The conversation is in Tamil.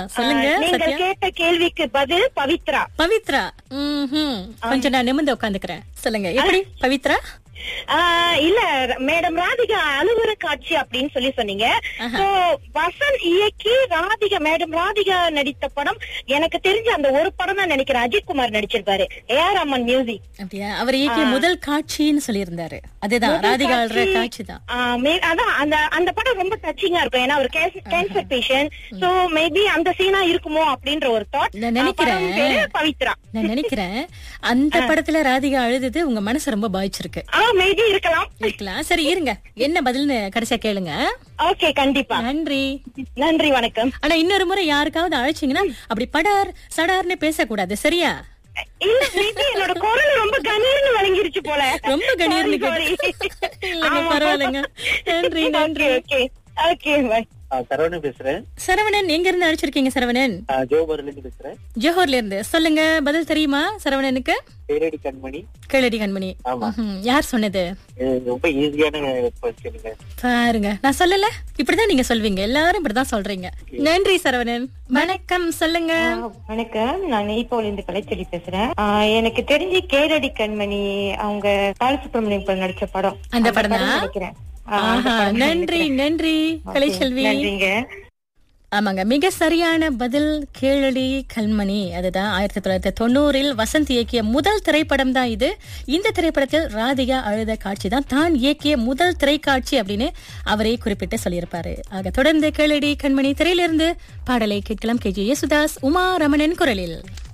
சொல்லுங்க நீங்கள் சத்யா கேட்ட கேள்விக்கு பதில் பவித்ரா பவித்ரா ம்ஹும். கொஞ்சம் நான் நிமிர்ந்து உட்காந்துக்கிறேன் சொல்லுங்க எப்படி பவித்ரா ஆ, இல்ல மேடம் ராதிகா அலுவல காட்சி அப்படின்னு சொல்லி சொன்னீங்க ஆஹா. So, வசந்த் இயக்கி ராதிகா மேடம் ராதிகா நடித்த படம் எனக்கு தெரிஞ்ச அந்த ஒரு படம் தான் நினைக்கிறேன் அஜித் குமார் நடிச்சிருப்பாரு ஏஆர் அம்மன் மியூசிக் அப்படியா அவர் இயக்கிய முதல் காட்சின்னு சொல்லியிருந்தாரு அதுதான் ராதிகா ஆள்ற காட்சி தான் அதான் அந்த அந்த படம் ரொம்ப டச்சிங்கா இருக்கும் ஏன்னா ஒரு கேன்சர் பேஷண்ட் சோ மேபி அந்த சீனா இருக்குமோ அப்படின்ற ஒரு தாட் நான் நினைக்கிறேன். பவித்ரா நான் நினைக்கிறேன் அந்த படத்துல ராதிகா அழுதது உங்க மனசு ரொம்ப பாதிச்சிருக்கு ஆ மேபி இருக்கலாம் இருக்கலாம் சரி இருங்க என்ன பதில்னு கடைசியா கேளுங்க ஓகே கண்டிப்பா நன்றி நன்றி வணக்கம் ஆனா இன்னொரு முறை யாருக்காவது அழைச்சீங்கன்னா அப்படி படார் சடார்னு பேசக்கூடாது சரியா இல்ல மேபி என்னோட குரல் ரொம்ப கணீர்னு வழங்கிருச்சு போல ரொம்ப கணீர்னு Sorry, கேட்டு- sorry. இல்லைங்க, ஆமா. பரவாயில்லைங்க. நன்றி, நன்றி. ஓகே ஓகே பாய் ஆ, சரவணன் பேசுறேன் சரவணன் எங்க இருந்து அழைச்சிருக்கீங்க சரவணன் ஆ, ஜோபர்ல இருந்து பேசுறேன் ஜோஹர்ல இருந்து சொல்லுங்க பதில் தெரியுமா சரவணனுக்கு பேரடி கண்மணி கேளடி கண்மணி ஆமா. ம்ஹும். யார் சொன்னது இது ரொம்ப ஈஸியான கொஸ்டினுங்க பாருங்க நான் சொல்லல இப்படிதான் நீங்க சொல்வீங்க எல்லாரும் இப்படிதான் சொல்றீங்க நன்றி சரவணன் வணக்கம் சொல்லுங்க வணக்கம் நான் நெய்போல இருந்து கலைச்செடி பேசுறேன் ஆஹ் எனக்கு தெரிஞ்சு கேரடி கண்மணி அவங்க பாலசுப்ரமணியம் நடிச்ச படம் அந்த படம் தான்? நினைக்கிறேன் ஆஹ் அந்த ஆஹா, படம் நன்றி நினைக்கிறேன். நன்றி கலைச்செல்வி நன்றிங்க ஆமாங்க மிக சரியான பதில் கேளடி கல்மணி அதுதான் ஆயிரத்தி தொள்ளாயிரத்தி தொண்ணூறில் வசந்த் இயக்கிய முதல் திரைப்படம் தான் இது இந்த திரைப்படத்தில் ராதிகா அழுத காட்சி தான் தான் இயக்கிய முதல் திரைக்காட்சி அப்படின்னு அவரே குறிப்பிட்டு சொல்லியிருப்பாரு ஆக தொடர்ந்து கேளடி கண்மணி திரையிலிருந்து பாடலை கேட்கலாம் கே ஜே யேசுதாஸ் உமா ரமணன் குரலில்